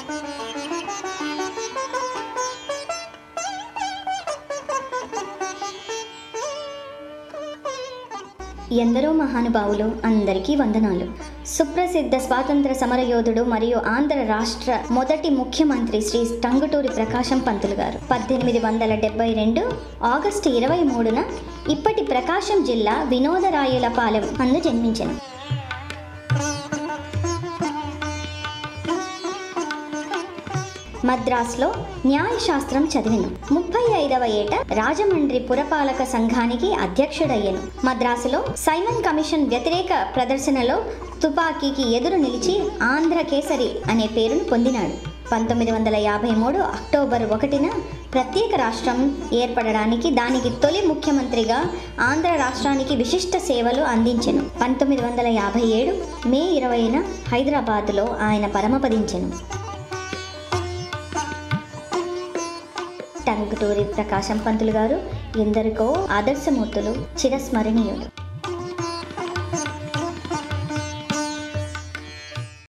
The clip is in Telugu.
ఎందరో మహానుభావులు అందరికీ వందనాలు సుప్రసిద్ధ స్వాతంత్ర సమరయోధుడు మరియు ఆంధ్ర రాష్ట్ర మొదటి ముఖ్యమంత్రి శ్రీ టంగుటూరి ప్రకాశం పంతులు గారు పద్దెనిమిది వందల డెబ్బై రెండు ఆగస్టు ఇరవై మూడున ఇప్పటి ప్రకాశం జిల్లా వినోదరాయులపాలెం అందు జన్మించెను మద్రాసులో న్యాయశాస్త్రం చదివిను ముప్పై ఐదవ ఏట రాజమండ్రి పురపాలక సంఘానికి అధ్యక్షుడయ్యను మద్రాసులో సైమన్ కమిషన్ వ్యతిరేక ప్రదర్శనలో తుపాకీకి ఎదురు నిలిచి ఆంధ్ర కేసరి అనే పేరును పొందినాడు పంతొమ్మిది వందల యాభై మూడు అక్టోబర్ ఒకటిన ప్రత్యేక రాష్ట్రం ఏర్పడడానికి దానికి తొలి ముఖ్యమంత్రిగా ఆంధ్ర రాష్ట్రానికి విశిష్ట సేవలు అందించెను పంతొమ్మిది వందల యాభై ఏడు మే ఇరవైన హైదరాబాదులో ఆయన పరమపదించెను టంగుటూరి ప్రకాశం పంతులు గారు ఎందరికో ఆదర్శమూర్తులు చిరస్మరణీయులు